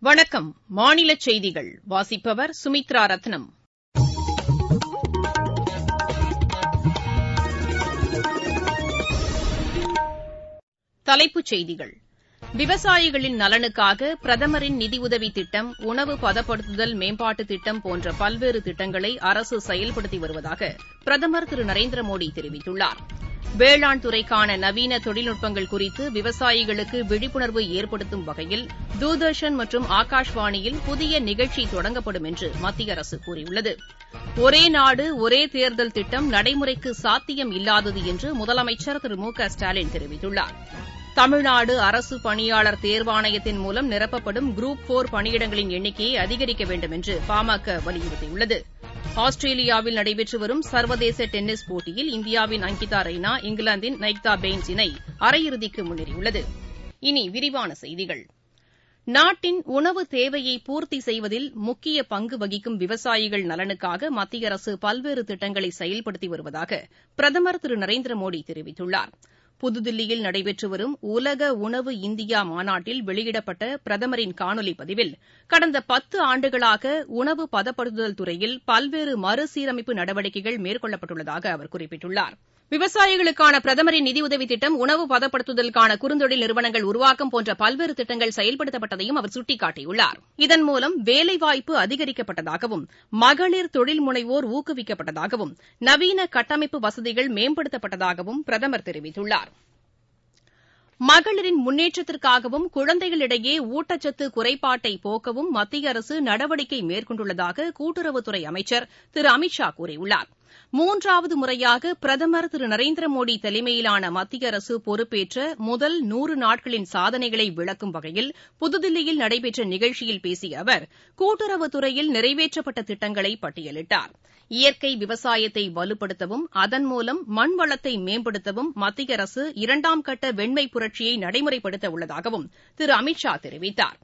வணக்கம் மாநில செய்திகள் வாசிப்பவர் சுமித்ரா ரத்னம் தலைப்புச் செய்திகள் விவசாயிகளின் நலனுக்காக பிரதமரின் நிதியுதவி திட்டம் உணவு பதப்படுத்துதல் மேம்பாட்டுத் திட்டம் போன்ற பல்வேறு திட்டங்களை அரசு செயல்படுத்தி வருவதாக பிரதமர் திரு நரேந்திர மோடி தெரிவித்துள்ளார் வேளாண் துறைக்கான நவீன தொழில்நுட்பங்கள் குறித்து விவசாயிகளுக்கு விழிப்புணர்வு ஏற்படுத்தும் வகையில் தூர்தர்ஷன் மற்றும் ஆகாஷ்வாணியில் புதிய நிகழ்ச்சி தொடங்கப்படும் என்று மத்திய அரசு கூறியுள்ளது ஒரே நாடு ஒரே தேர்தல் திட்டம் நடைமுறைக்கு சாத்தியம் இல்லாதது என்று முதலமைச்சர் திரு மு க ஸ்டாலின் தெரிவித்துள்ளார் தமிழ்நாடு அரசு பணியாளர் தேர்வாணையத்தின் மூலம் நிரப்பப்படும் குரூப் போர் பணியிடங்களின் எண்ணிக்கையை அதிகரிக்க வேண்டும் என்று பாமக வலியுறுத்தியுள்ளது ஆஸ்திரேலியாவில் நடைபெற்று வரும் சர்வதேச டென்னிஸ் போட்டியில் இந்தியாவின் அங்கிதா ரெய்னா இங்கிலாந்தின் நைக்தா பெய்ன்ஸ் இணை அரையிறுதிக்கு முன்னேறியுள்ளது இனி விரிவான செய்திகள் நாட்டின் உணவு தேவையை பூர்த்தி செய்வதில் முக்கிய பங்கு வகிக்கும் விவசாயிகள் நலனுக்காக மத்திய அரசு பல்வேறு திட்டங்களை செயல்படுத்தி வருவதாக பிரதமர் திரு நரேந்திர மோடி தெரிவித்துள்ளார் புதுதில்லியில் நடைபெற்று வரும் உலக உணவு இந்தியா மாநாட்டில் வெளியிடப்பட்ட பிரதமரின் காணொலி பதிவில் கடந்த பத்து ஆண்டுகளாக உணவு பதப்படுத்துதல் துறையில் பல்வேறு மறுசீரமைப்பு நடவடிக்கைகள் மேற்கொள்ளப்பட்டுள்ளதாக அவர் குறிப்பிட்டுள்ளார் விவசாயிகளுக்கான பிரதமரின் நிதியுதவி திட்டம் உணவு பதப்படுத்துதலுக்கான குறுந்தொழில் நிறுவனங்கள் உருவாக்கம் போன்ற பல்வேறு திட்டங்கள் செயல்படுத்தப்பட்டதையும் அவர் சுட்டிக்காட்டியுள்ளார் இதன் மூலம் வேலைவாய்ப்பு அதிகரிக்கப்பட்டதாகவும் மகளிர் தொழில் முனைவோர் ஊக்குவிக்கப்பட்டதாகவும் நவீன கட்டமைப்பு வசதிகள் மேம்படுத்தப்பட்டதாகவும் பிரதமர் தெரிவித்துள்ளார் மகளிரின் முன்னேற்றத்திற்காகவும் குழந்தைகளிடையே ஊட்டச்சத்து குறைபாட்டை போக்கவும் மத்திய அரசு நடவடிக்கை மேற்கொண்டுள்ளதாக கூட்டுறவுத்துறை அமைச்சர் திரு அமித் ஷா கூறியுள்ளார் மூன்றாவது முறையாக பிரதமர் திரு நரேந்திர மோடி தலைமையிலான மத்திய அரசு பொறுப்பேற்ற முதல் நூறு நாட்களின் சாதனைகளை விளக்கும் வகையில் புதுதில்லியில் நடைபெற்ற நிகழ்ச்சியில் பேசிய அவர் கூட்டுறவுத்துறையில் நிறைவேற்றப்பட்ட திட்டங்களை பட்டியலிட்டார் இயற்கை விவசாயத்தை வலுப்படுத்தவும் அதன் மூலம் மண் வளத்தை மேம்படுத்தவும் மத்திய அரசு இரண்டாம் கட்ட வெண்மை புரட்சியை நடைமுறைப்படுத்த உள்ளதாகவும் திரு அமித் ஷா தெரிவித்தார்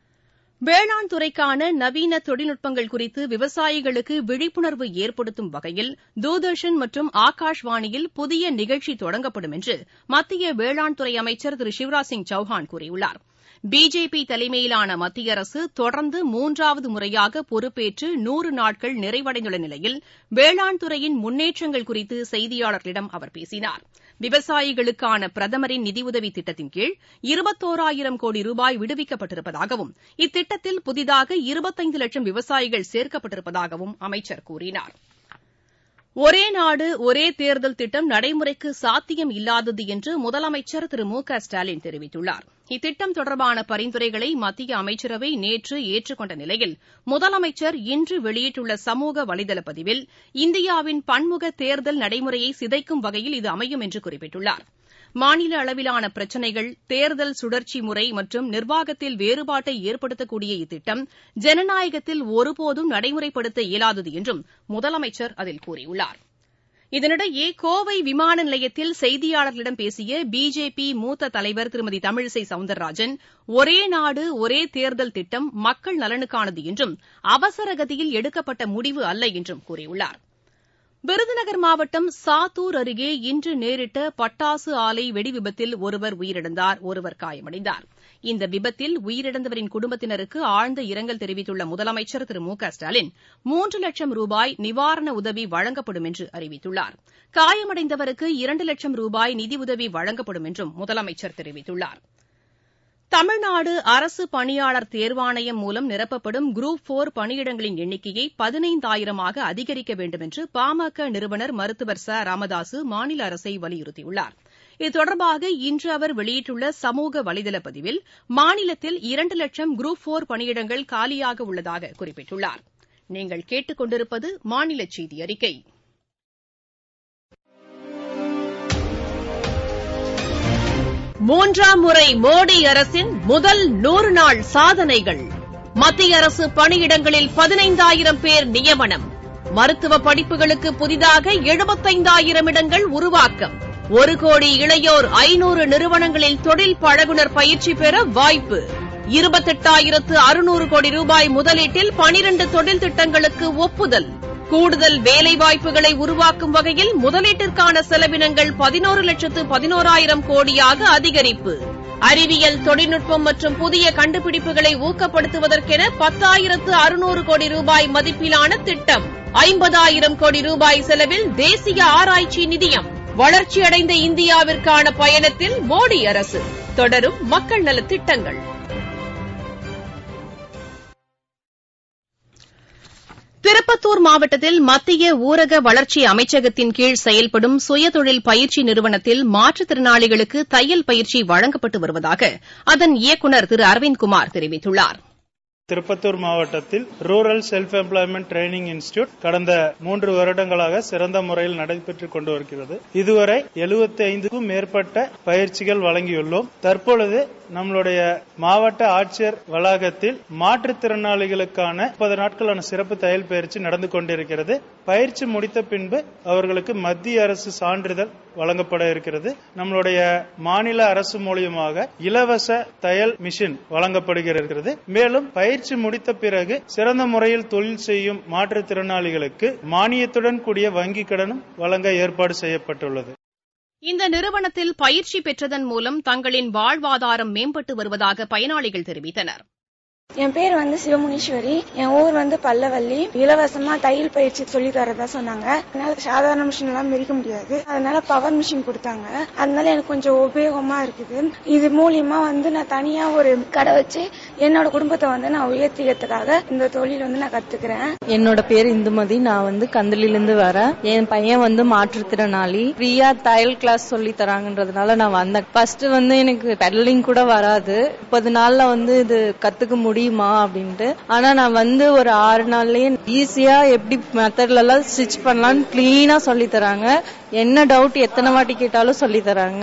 வேளாண் துறைக்கான நவீன தொழில்நுட்பங்கள் குறித்து விவசாயிகளுக்கு விழிப்புணர்வு ஏற்படுத்தும் வகையில் தூர்தர்ஷன் மற்றும் ஆகாஷ்வாணியில் புதிய நிகழ்ச்சி தொடங்கப்படும் என்று மத்திய வேளாண் துறை அமைச்சர் திரு சிவராஜ் சிங் சௌஹான் கூறியுள்ளார் பிஜேபி தலைமையிலான மத்திய அரசு தொடர்ந்து மூன்றாவது முறையாக பொறுப்பேற்று நூறு நாட்கள் நிறைவடைந்துள்ள நிலையில் வேளாண் துறையின் முன்னேற்றங்கள் குறித்து செய்தியாளர்களிடம் அவர் பேசினார் விவசாயிகளுக்கான பிரதமரின் நிதியுதவி திட்டத்தின் கீழ் இருபத்தோராயிரம் கோடி ரூபாய் விடுவிக்கப்பட்டிருப்பதாகவும் இத்திட்டத்தில் புதிதாக இருபத்தைந்து லட்சம் விவசாயிகள் சேர்க்கப்பட்டிருப்பதாகவும் அமைச்சர் கூறினார் ஒரே நாடு ஒரே தேர்தல் திட்டம் நடைமுறைக்கு சாத்தியம் இல்லாதது என்று முதலமைச்சர் திரு மு க ஸ்டாலின் தெரிவித்துள்ளார் இத்திட்டம் தொடர்பான பரிந்துரைகளை மத்திய அமைச்சரவை நேற்று ஏற்றுக்கொண்ட நிலையில் முதலமைச்சர் இன்று வெளியிட்டுள்ள சமூக வலைதள பதிவில் இந்தியாவின் பன்முக தேர்தல் நடைமுறையை சிதைக்கும் வகையில் இது அமையும் என்று குறிப்பிட்டுள்ளார் மாநில அளவிலான பிரச்சினைகள் தேர்தல் சுழற்சி முறை மற்றும் நிர்வாகத்தில் வேறுபாட்டை ஏற்படுத்தக்கூடிய இத்திட்டம் ஜனநாயகத்தில் ஒருபோதும் நடைமுறைப்படுத்த இயலாதது என்றும் முதலமைச்சர் அதில் கூறியுள்ளார் இதனிடையே கோவை விமான நிலையத்தில் செய்தியாளர்களிடம் பேசிய பிஜேபி மூத்த தலைவர் திருமதி தமிழிசை சவுந்தரராஜன் ஒரே நாடு ஒரே தேர்தல் திட்டம் மக்கள் நலனுக்கானது என்றும் அவசரகதியில் எடுக்கப்பட்ட முடிவு அல்ல என்றும் கூறியுள்ளார் விருதுநகர் மாவட்டம் சாத்தூர் அருகே இன்று நேரிட்ட பட்டாசு ஆலை வெடிவிபத்தில் ஒருவர் உயிரிழந்தார் ஒருவர் காயமடைந்தார் இந்த விபத்தில் உயிரிழந்தவரின் குடும்பத்தினருக்கு ஆழ்ந்த இரங்கல் தெரிவித்துள்ள முதலமைச்சர் திரு மு க ஸ்டாலின் மூன்று லட்சம் ரூபாய் நிவாரண உதவி வழங்கப்படும் என்று அறிவித்துள்ளார் காயமடைந்தவருக்கு இரண்டு லட்சம் ரூபாய் நிதியுதவி வழங்கப்படும் என்றும் முதலமைச்சர் தெரிவித்துள்ளார் தமிழ்நாடு அரசு பணியாளர் தேர்வாணையம் மூலம் நிரப்பப்படும் குரூப் போர் பணியிடங்களின் எண்ணிக்கையை பதினைந்தாயிரமாக அதிகரிக்க வேண்டும் என்று பாமக நிறுவனர் மருத்துவர் ச ராமதாசு மாநில அரசை வலியுறுத்தியுள்ளார் இது தொடர்பாக இன்று அவர் வெளியிட்டுள்ள சமூக வலைதள பதிவில் மாநிலத்தில் இரண்டு லட்சம் குரூப் போர் பணியிடங்கள் காலியாக உள்ளதாக குறிப்பிட்டுள்ளார் நீங்கள் கேட்டுக் கொண்டிருப்பது மாநில செய்தி அறிக்கை மூன்றாம் முறை மோடி அரசின் முதல் நூறு நாள் சாதனைகள் மத்திய அரசு பணியிடங்களில் பதினைந்தாயிரம் பேர் நியமனம் மருத்துவ படிப்புகளுக்கு புதிதாக எழுபத்தைந்தாயிரம் இடங்கள் உருவாக்கம் ஒரு கோடி இளையோர் ஐநூறு நிறுவனங்களில் தொழில் பழகுனர் பயிற்சி பெற வாய்ப்பு இருபத்தெட்டாயிரத்து அறுநூறு கோடி ரூபாய் முதலீட்டில் பனிரண்டு தொழில் திட்டங்களுக்கு ஒப்புதல் கூடுதல் வேலைவாய்ப்புகளை உருவாக்கும் வகையில் முதலீட்டிற்கான செலவினங்கள் பதினோரு லட்சத்து பதினோராயிரம் கோடியாக அதிகரிப்பு அறிவியல் தொழில்நுட்பம் மற்றும் புதிய கண்டுபிடிப்புகளை ஊக்கப்படுத்துவதற்கென பத்தாயிரத்து அறுநூறு கோடி ரூபாய் மதிப்பிலான திட்டம் ஐம்பதாயிரம் கோடி ரூபாய் செலவில் தேசிய ஆராய்ச்சி நிதியம் வளர்ச்சியடைந்த இந்தியாவிற்கான பயணத்தில் மோடி அரசு தொடரும் மக்கள் நலத் திட்டங்கள் திருப்பத்தூர் மாவட்டத்தில் மத்திய ஊரக வளர்ச்சி அமைச்சகத்தின் கீழ் செயல்படும் சுயதொழில் பயிற்சி நிறுவனத்தில் மாற்றுத்திறனாளிகளுக்கு தையல் பயிற்சி வழங்கப்பட்டு வருவதாக அதன் இயக்குநர் திரு அரவிந்த்குமார் தெரிவித்துள்ளார் திருப்பத்தூர் மாவட்டத்தில் rural self employment training institute கடந்த மூன்று வருடங்களாக சிறந்த முறையில் நடைபெற்றுக் கொண்டு வருகிறது இதுவரை எழுபத்தி ஐந்துக்கும் மேற்பட்ட பயிற்சிகள் வழங்கியுள்ளோம் தற்பொழுது நம்மளுடைய மாவட்ட ஆட்சியர் வளாகத்தில் மாற்றுத்திறனாளிகளுக்கான முப்பது நாட்களான சிறப்பு தையல் பயிற்சி நடந்து கொண்டிருக்கிறது பயிற்சி முடித்த பின்பு அவர்களுக்கு மத்திய அரசு சான்றிதழ் வழங்கப்பட இருக்கிறது நம்மளுடைய மாநில அரசு மூலியமாக இலவச தையல் மிஷின் வழங்கப்படுகிறது மேலும் பயிற்சி முடித்த பிறகு சிறந்த முறையில் தொழில் செய்யும் மாற்றுத்திறனாளிகளுக்கு மானியத்துடன் கூடிய வங்கிக் கடனும் வழங்க ஏற்பாடு செய்யப்பட்டுள்ளது இந்த நிறுவனத்தில் பயிற்சி பெற்றதன் மூலம் தங்களின் வாழ்வாதாரம் மேம்பட்டு வருவதாக பயனாளிகள் தெரிவித்தனர் என் பேர் வந்து சிவமுனீஸ்வரி என் ஊர் வந்து பல்லவல்லி இலவசமா தையல் பயிற்சி சொல்லி தரதா சொன்னாங்க அதனால சாதாரண மிஷின் எல்லாம் மிதிக்க முடியாது அதனால பவர் மிஷின் கொடுத்தாங்க அதனால எனக்கு கொஞ்சம் உபயோகமா இருக்குது இது மூலியமா வந்து நான் தனியா ஒரு கடை வச்சு என்னோட குடும்பத்தை வந்து நான் உயர்த்திக்கிறதுக்காக இந்த தொழில் வந்து நான் கத்துக்கிறேன் என்னோட பேர் இந்துமதி நான் வந்து கந்தலிலிருந்து வரேன் என் பையன் வந்து மாற்றுத்திறனாளி ஃப்ரீயா தையல் கிளாஸ் சொல்லி தராங்கன்றதுனால நான் வந்தேன் ஃபர்ஸ்ட் வந்து எனக்கு பெடலிங் கூட வராது முப்பது நாள்ல வந்து இது கத்துக்க முடியும் முடியுமா அப்படின்ட்டு ஆனா நான் வந்து ஒரு ஆறு நாள்லயே ஈஸியா எப்படி மெத்தட்ல எல்லாம் ஸ்டிச் பண்ணலாம்னு கிளீனா சொல்லி தராங்க என்ன டவுட் எத்தனை வாட்டி கேட்டாலும் சொல்லி தராங்க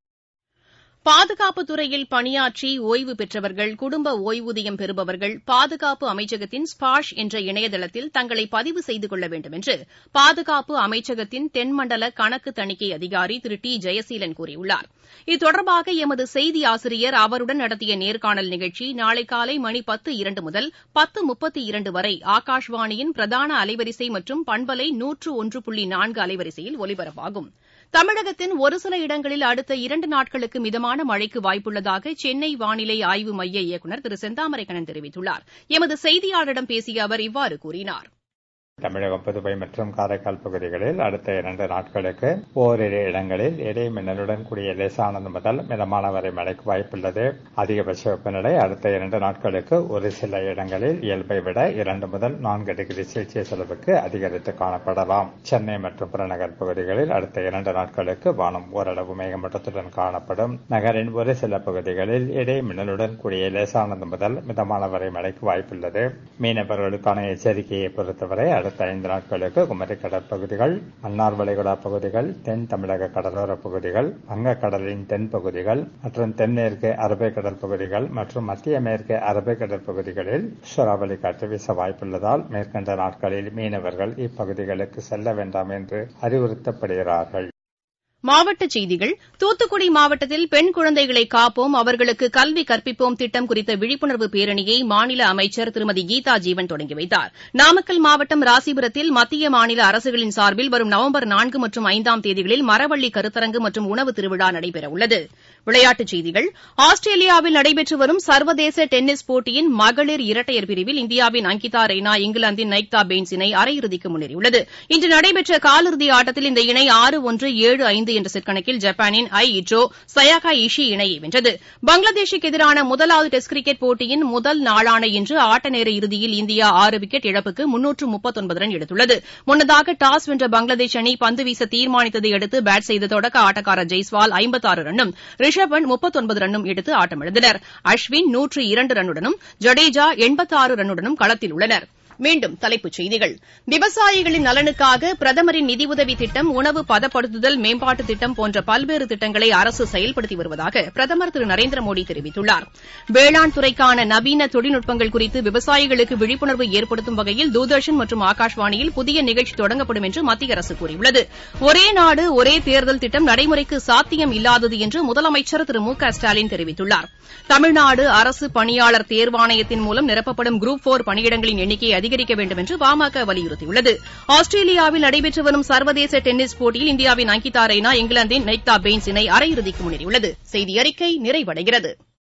பாதுகாப்பு துறையில் பணியாற்றி ஓய்வு பெற்றவர்கள் குடும்ப ஓய்வூதியம் பெறுபவர்கள் பாதுகாப்பு அமைச்சகத்தின் ஸ்பாஷ் என்ற இணையதளத்தில் தங்களை பதிவு செய்து கொள்ள வேண்டும் என்று பாதுகாப்பு அமைச்சகத்தின் தென்மண்டல கணக்கு தணிக்கை அதிகாரி திரு டி ஜெயசீலன் கூறியுள்ளார் இதுதொடர்பாக எமது செய்தி ஆசிரியர் அவருடன் நடத்திய நேர்காணல் நிகழ்ச்சி நாளை காலை மணி பத்து இரண்டு முதல் பத்து முப்பத்தி இரண்டு வரை ஆகாஷ்வாணியின் பிரதான அலைவரிசை மற்றும் பண்பலை நூற்று ஒன்று புள்ளி நான்கு அலைவரிசையில் ஒலிபரப்பாகும் தமிழகத்தின் ஒரு சில இடங்களில் அடுத்த இரண்டு நாட்களுக்கு மிதமான மழைக்கு வாய்ப்புள்ளதாக சென்னை வானிலை ஆய்வு மைய இயக்குநர் திரு செந்தாமரைக்கண்ணன் தெரிவித்துள்ளார் எமது செய்தியாளரிடம் பேசிய அவர் இவ்வாறு கூறினார் தமிழகம் புதுவை மற்றும் காரைக்கால் பகுதிகளில் அடுத்த இரண்டு நாட்களுக்கு ஓரிரு இடங்களில் இடி மின்னலுடன் கூடிய லேசானது முதல் மிதமான வரை மழைக்கு வாய்ப்புள்ளது அதிகபட்ச வெப்பநிலை அடுத்த இரண்டு நாட்களுக்கு ஒரு சில இடங்களில் இயல்பை விட இரண்டு முதல் நான்கு டிகிரி செல்சியஸ் அளவுக்கு அதிகரித்து காணப்படலாம் சென்னை மற்றும் புறநகர் பகுதிகளில் அடுத்த இரண்டு நாட்களுக்கு வானம் ஓரளவு மேகமூட்டத்துடன் காணப்படும் நகரின் ஒரு சில பகுதிகளில் இடி மின்னலுடன் கூடிய லேசானது முதல் மிதமான வரை மழைக்கு வாய்ப்புள்ளது மீனவர்களுக்கான எச்சரிக்கையை பொறுத்தவரை அடுத்த ஐந்து நாட்களுக்கு குமரி கடற்பகுதிகள் மன்னார் வளைகுடா பகுதிகள் தென் தமிழக கடலோர பகுதிகள் வங்கக்கடலின் தென் பகுதிகள் மற்றும் தென்மேற்கு அரபிக்கடல் பகுதிகள் மற்றும் மத்திய மேற்கு அரபிக்கடல் பகுதிகளில் சூறாவளி காற்று வீச வாய்ப்புள்ளதால் மேற்கண்ட நாட்களில் மீனவர்கள் இப்பகுதிகளுக்கு செல்ல வேண்டாம் என்று அறிவுறுத்தப்படுகிறார்கள் மாவட்டச் செய்திகள் தூத்துக்குடி மாவட்டத்தில் பெண் குழந்தைகளை காப்போம் அவர்களுக்கு கல்வி கற்பிப்போம் திட்டம் குறித்த விழிப்புணர்வு பேரணியை மாநில அமைச்சர் திருமதி கீதா ஜீவன் தொடங்கி வைத்தார் நாமக்கல் மாவட்டம் ராசிபுரத்தில் மத்திய மாநில அரசுகளின் சார்பில் வரும் நவம்பர் நான்கு மற்றும் ஐந்தாம் தேதிகளில் மரவள்ளி கருத்தரங்கு மற்றும் உணவு திருவிழா நடைபெறவுள்ளது விளையாட்டுச் செய்திகள் ஆஸ்திரேலியாவில் நடைபெற்று வரும் சர்வதேச டென்னிஸ் போட்டியின் மகளிர் இரட்டையர் பிரிவில் இந்தியாவின் அங்கிதா ரெய்னா இங்கிலாந்தின் நைக்தா பெய்ன்ஸ் இணை அரையிறுதிக்கு முன்னேறியுள்ளது இன்று நடைபெற்ற காலிறுதி ஆட்டத்தில் இந்த இணை ஆறு ஒன்று ஏழு ஐந்து என்ற செட் கணக்கில் ஜப்பானின் ஐ இட்டோ சயாகா இஷி இணையை வென்றது பங்களாதேஷுக்கு எதிரான முதலாவது டெஸ்ட் கிரிக்கெட் போட்டியின் முதல் நாளான இன்று ஆட்ட நேர இறுதியில் இந்தியா ஆறு விக்கெட் இழப்புக்கு முன்னூற்று முப்பத்தொன்பது ரன் எடுத்துள்ளது முன்னதாக டாஸ் வென்ற பங்களாதேஷ் அணி பந்து வீச தீர்மானித்ததை அடுத்து பேட் செய்த தொடக்க ஆட்டக்காரர் ஜெய்ஸ்வால் ஐம்பத்தாறு ரன்னும் ரிஷப் பண்ட் முப்பத்தொன்பது ரன்னும் எடுத்து ஆட்டமிழந்தனர் அஸ்வின் நூற்று இரண்டு ரன்னுடனும் ஜடேஜா எண்பத்தாறு ரன்னுடனும் களத்தில் உள்ளனர் மீண்டும் தலைப்புச் செய்திகள் விவசாயிகளின் நலனுக்காக பிரதமரின் நிதியுதவி திட்டம் உணவு பதப்படுத்துதல் மேம்பாட்டு திட்டம் போன்ற பல்வேறு திட்டங்களை அரசு செயல்படுத்தி வருவதாக பிரதமர் திரு நரேந்திர மோடி தெரிவித்துள்ளார் வேளாண் துறைக்கான நவீன தொழில்நுட்பங்கள் குறித்து விவசாயிகளுக்கு விழிப்புணர்வு ஏற்படுத்தும் வகையில் தூர்தர்ஷன் மற்றும் ஆகாஷ்வாணியில் புதிய நிகழ்ச்சி தொடங்கப்படும் என்று மத்திய அரசு கூறியுள்ளது ஒரே நாடு ஒரே தேர்தல் திட்டம் நடைமுறைக்கு சாத்தியம் இல்லாதது என்று முதலமைச்சர் திரு மு க ஸ்டாலின் தெரிவித்துள்ளார் தமிழ்நாடு அரசு பணியாளர் தேர்வாணையத்தின் மூலம் நிரப்பப்படும் குரூப் போர் பணியிடங்களின் எண்ணிக்கை அதிகரிக்க வேண்டும் என்று பாமக வலியுறுத்தியுள்ளது ஆஸ்திரேலியாவில் நடைபெற்று வரும் சர்வதேச டென்னிஸ் போட்டியில் இந்தியாவின் அங்கிதா ரெய்னா இங்கிலாந்தின் நெய்தா பெய்ன்ஸ் இணை அரையிறுதிக்கு முன்னேறியுள்ளது செய்தி அறிக்கை நிறைவடைகிறது